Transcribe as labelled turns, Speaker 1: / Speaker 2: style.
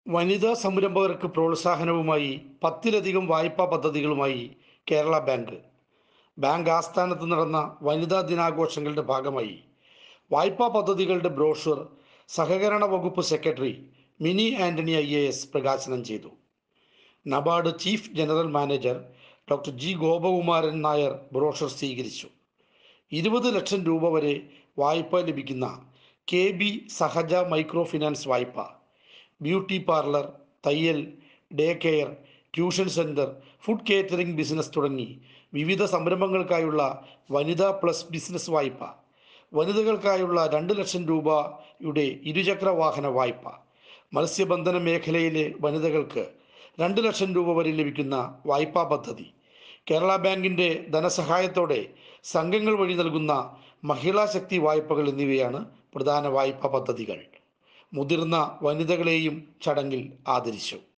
Speaker 1: വനിതാ സംരംഭകർക്ക് പ്രോത്സാഹനവുമായി പത്തിലധികം വായ്പാ പദ്ധതികളുമായി കേരള ബാങ്ക് ബാങ്ക് ആസ്ഥാനത്ത് നടന്ന വനിതാ ദിനാഘോഷങ്ങളുടെ ഭാഗമായി വായ്പാ പദ്ധതികളുടെ ബ്രോഷർ സഹകരണ വകുപ്പ് secretary Mini Antony I A S പ്രകാശനം ചെയ്തു NABARD chief general manager doctor G Gopakumaran Nair brochure സ്വീകരിച്ചു ഇരുപത് ലക്ഷം രൂപ വരെ വായ്പ ലഭിക്കുന്ന K B Sahaja micro finance വായ്പ ബ്യൂട്ടി പാർലർ തയ്യൽ day care tuition centre food catering business തുടങ്ങി വിവിധ സംരംഭങ്ങൾക്കായുള്ള വനിതാ പ്ലസ് ബിസിനസ് വായ്പ വനിതകൾക്കായുള്ള രണ്ട് ലക്ഷം രൂപയുടെ ഇരുചക്ര വാഹന വായ്പ മത്സ്യബന്ധന മേഖലയിലെ വനിതകൾക്ക് രണ്ട് ലക്ഷം രൂപ വരെ ലഭിക്കുന്ന വായ്പാ പദ്ധതി കേരള ബാങ്കിൻ്റെ ധനസഹായത്തോടെ സംഘങ്ങൾ വഴി നൽകുന്ന മഹിളാ ശക്തി വായ്പകൾ എന്നിവയാണ് പ്രധാന വായ്പാ പദ്ധതികൾ മുതിർന്ന വനിതകളെയും ചടങ്ങിൽ ആദരിച്ചു